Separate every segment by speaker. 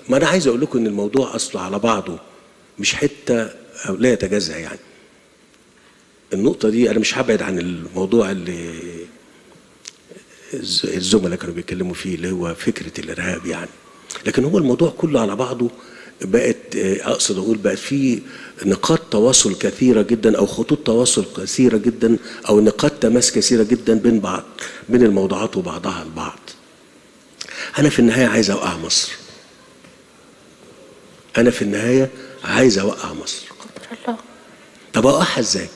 Speaker 1: ما انا عايز اقول لكم ان الموضوع اصله على بعضه مش حته او لا يتجزا يعني النقطه دي انا مش هبعد عن الموضوع اللي الز- الزملاء كانوا بيتكلموا فيه اللي هو فكره الارهاب يعني لكن هو الموضوع كله على بعضه بقت آه، اقصد اقول بقت في نقاط تواصل كثيره جدا او خطوط تواصل كثيره جدا او نقاط تماس كثيره جدا بين بعض بين الموضوعات وبعضها البعض انا في النهايه عايز اوقع مصر انا في النهايه عايز اوقع مصر
Speaker 2: قدر الله
Speaker 1: طب اوقعها ازاي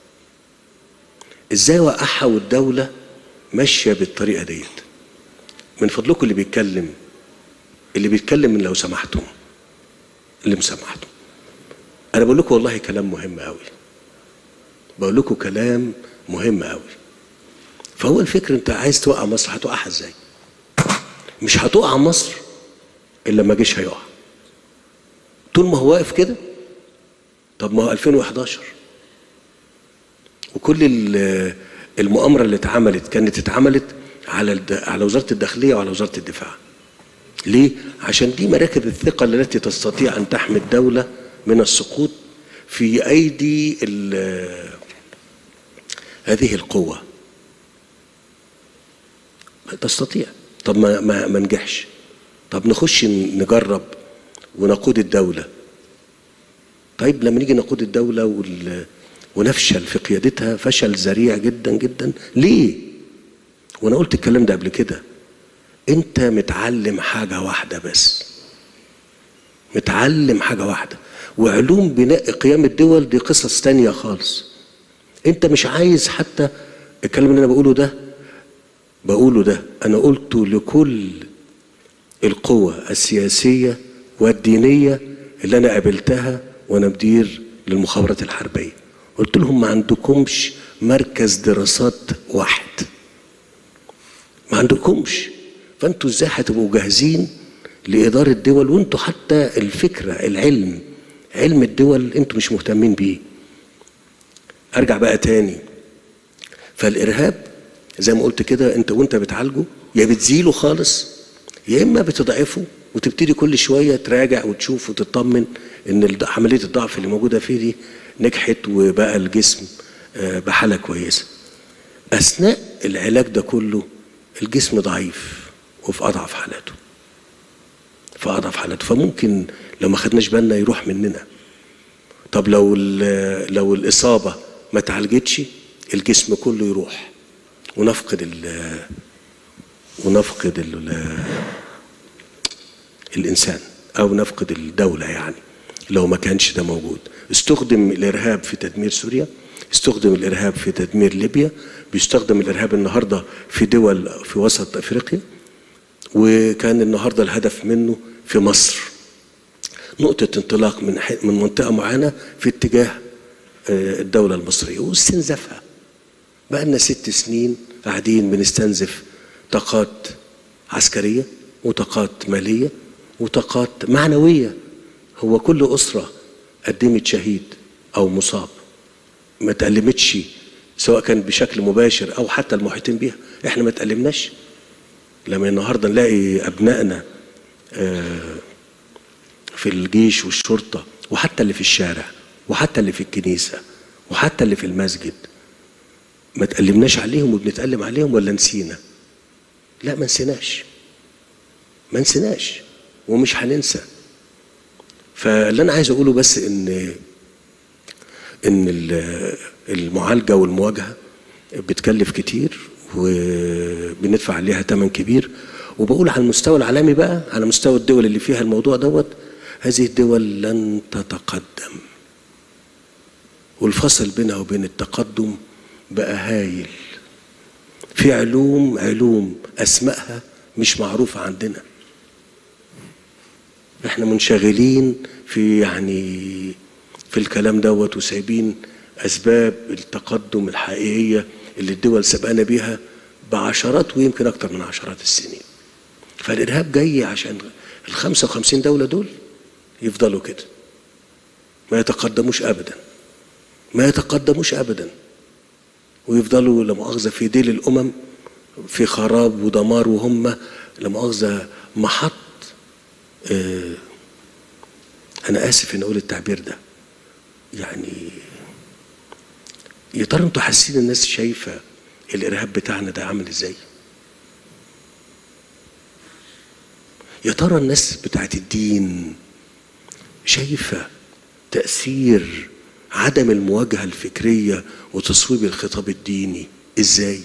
Speaker 1: ازاي اوقعها والدوله ماشيه بالطريقه ديت من فضلكم اللي بيتكلم اللي بيتكلم من لو سمحتم اللي مسامحتم انا بقول لكم والله كلام مهم قوي بقول لكم كلام مهم قوي فهو الفكر انت عايز توقع مصر هتوقعها ازاي مش هتوقع مصر الا لما جيش هيقع طول ما هو واقف كده طب ما هو 2011 وكل ال- المؤامره اللي اتعملت كانت اتعملت على الد- على وزاره الداخليه وعلى وزاره الدفاع. ليه؟ عشان دي مراكز الثقه التي تستطيع ان تحمي الدوله من السقوط في ايدي ال- هذه القوه. تستطيع طب ما ما ما نجحش طب نخش نجرب ونقود الدوله طيب لما نيجي نقود الدولة وال... ونفشل في قيادتها فشل ذريع جدا جدا ليه؟ وانا قلت الكلام ده قبل كده انت متعلم حاجة واحدة بس متعلم حاجة واحدة وعلوم بناء قيام الدول دي قصص تانية خالص انت مش عايز حتى الكلام اللي انا بقوله ده بقوله ده انا قلته لكل القوى السياسية والدينية اللي أنا قابلتها وأنا مدير للمخابرات الحربية قلت لهم ما عندكمش مركز دراسات واحد ما عندكمش فانتوا ازاي هتبقوا جاهزين لإدارة الدول وانتوا حتى الفكرة العلم علم الدول انتوا مش مهتمين بيه ارجع بقى تاني فالارهاب زي ما قلت كده انت وانت بتعالجه يا بتزيله خالص يا اما بتضعفه وتبتدي كل شويه تراجع وتشوف وتطمن ان الض- عمليه الضعف اللي موجوده فيه دي نجحت وبقى الجسم آه، بحاله كويسه. اثناء العلاج ده كله الجسم ضعيف وفي اضعف حالاته. في اضعف حالاته فممكن لو ما خدناش بالنا يروح مننا. طب لو ال- لو الاصابه ما اتعالجتش الجسم كله يروح ونفقد ال ونفقد ال الانسان او نفقد الدوله يعني لو ما كانش ده موجود استخدم الارهاب في تدمير سوريا استخدم الارهاب في تدمير ليبيا بيستخدم الارهاب النهارده في دول في وسط افريقيا وكان النهارده الهدف منه في مصر نقطة انطلاق من ح- من منطقة معينة في اتجاه آه، الدولة المصرية واستنزافها بقى لنا ست سنين قاعدين بنستنزف طاقات عسكرية وطاقات مالية وطاقات معنوية هو كل أسرة قدمت شهيد أو مصاب ما تألمتش سواء كان بشكل مباشر أو حتى المحيطين بيها احنا ما تألمناش لما النهارده نلاقي أبنائنا آه، في الجيش والشرطة وحتى اللي في الشارع وحتى اللي في الكنيسة وحتى اللي في المسجد ما تألمناش عليهم وبنتألم عليهم ولا نسينا لا ما نسيناش ما نسيناش ومش هننسى فاللي انا عايز اقوله بس ان ان ال- المعالجه والمواجهه بتكلف كتير وبندفع عليها ثمن كبير وبقول على المستوى العالمي بقى على مستوى الدول اللي فيها الموضوع دوت هذه الدول لن تتقدم والفصل بينها وبين التقدم بقى هايل في علوم علوم اسمائها مش معروفه عندنا احنا منشغلين في يعني في الكلام دوت وسايبين اسباب التقدم الحقيقيه اللي الدول سبقانا بيها بعشرات ويمكن اكتر من عشرات السنين فالارهاب جاي عشان ال 55 دوله دول يفضلوا كده ما يتقدموش ابدا ما يتقدموش ابدا ويفضلوا لا مؤاخذه في ديل الامم في خراب ودمار وهم لا مؤاخذه محط آه، انا اسف ان اقول التعبير ده يعني يا ترى انتوا حاسين الناس شايفه الارهاب بتاعنا ده عامل ازاي يا ترى الناس بتاعت الدين شايفه تاثير عدم المواجهه الفكريه وتصويب الخطاب الديني ازاي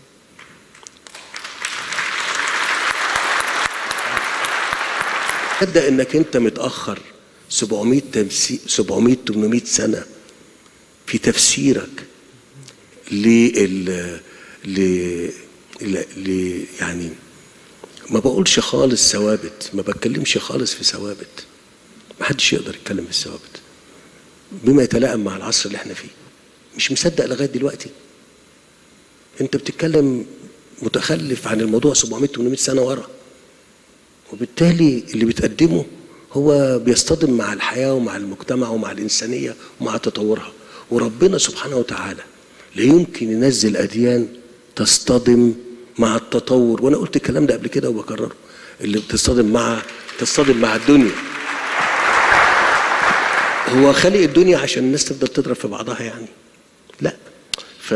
Speaker 1: تصدق انك انت متاخر 700 تمثيل 700 800 سنه في تفسيرك لل ل... ل... ل... يعني ما بقولش خالص ثوابت ما بتكلمش خالص في ثوابت ما حدش يقدر يتكلم في الثوابت بما يتلائم مع العصر اللي احنا فيه مش مصدق لغايه دلوقتي انت بتتكلم متخلف عن الموضوع 700 800 سنه ورا وبالتالي اللي بتقدمه هو بيصطدم مع الحياه ومع المجتمع ومع الانسانيه ومع تطورها وربنا سبحانه وتعالى لا يمكن ينزل اديان تصطدم مع التطور وانا قلت الكلام ده قبل كده وبكرره اللي بتصطدم مع تصطدم مع الدنيا هو خلق الدنيا عشان الناس تفضل تضرب في بعضها يعني لا ف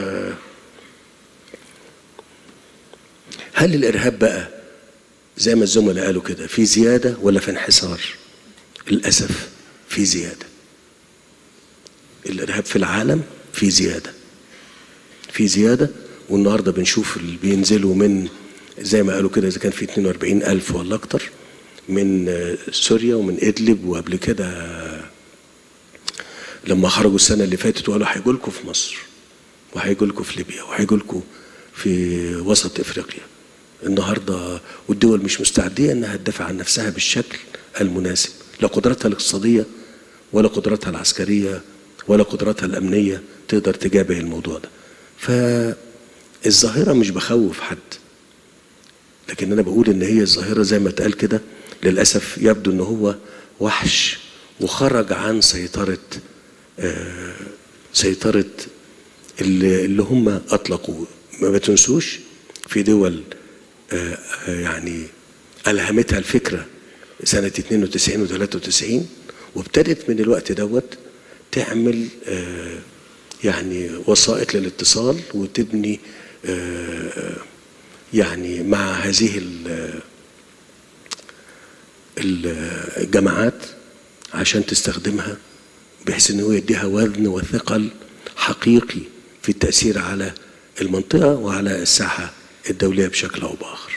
Speaker 1: هل الارهاب بقى زي ما الزملاء قالوا كده في زياده ولا في انحسار للاسف في زياده الارهاب في العالم في زياده في زياده والنهارده بنشوف اللي بينزلوا من زي ما قالوا كده اذا كان في 42 الف ولا اكتر من سوريا ومن ادلب وقبل كده لما خرجوا السنه اللي فاتت وقالوا هيجوا لكم في مصر وهيجوا لكم في ليبيا وهيجوا لكم في وسط افريقيا النهارده والدول مش مستعديه انها تدافع عن نفسها بالشكل المناسب لا قدرتها الاقتصاديه ولا قدرتها العسكريه ولا قدرتها الامنيه تقدر تجابه الموضوع ده فالظاهره مش بخوف حد لكن انا بقول ان هي الظاهره زي ما اتقال كده للاسف يبدو ان هو وحش وخرج عن سيطره آه سيطره اللي, اللي هم اطلقوه ما بتنسوش في دول آه يعني الهمتها الفكره سنه 92 و 93 وابتدت من الوقت دوت تعمل آه يعني وسائط للاتصال وتبني يعني مع هذه الجماعات عشان تستخدمها بحيث ان هو يديها وزن وثقل حقيقي في التاثير على المنطقه وعلى الساحه الدوليه بشكل او باخر